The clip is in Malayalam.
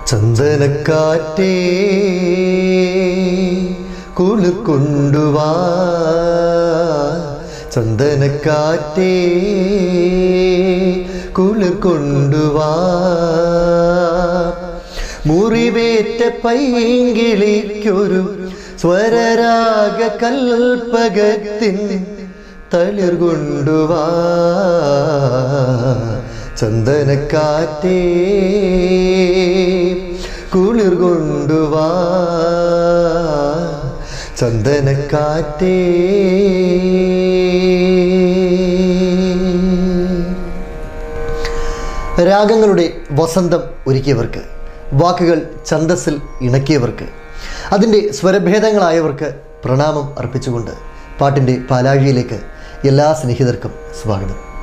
ചന്ദനക്കാറ്റേ കുളിർ കൊണ്ടുവാ ചന്ദനക്കാറ്റേ കുളിർ കൊണ്ടുവാ മുറിവേറ്റ പൈങ്കിളിക്കൊരു സ്വരരാഗ കൽപ്പകത്തിൻ തളിർ കൊണ്ടുവാ ചന്ദനക്കാറ്റേ കുളിർ കൊണ്ടുവാ ചന്ദനക്കാറ്റേ രാഗങ്ങളുടെ വസന്തം ഒരുക്കിയവർക്ക് വാക്കുകൾ ഛന്തസ്സിൽ ഇണക്കിയവർക്ക് അതിൻ്റെ സ്വരഭേദങ്ങളായവർക്ക് പ്രണാമം അർപ്പിച്ചുകൊണ്ട് പാട്ടിൻ്റെ പാലാഴിയിലേക്ക് എല്ലാ സ്നേഹിതർക്കും സ്വാഗതം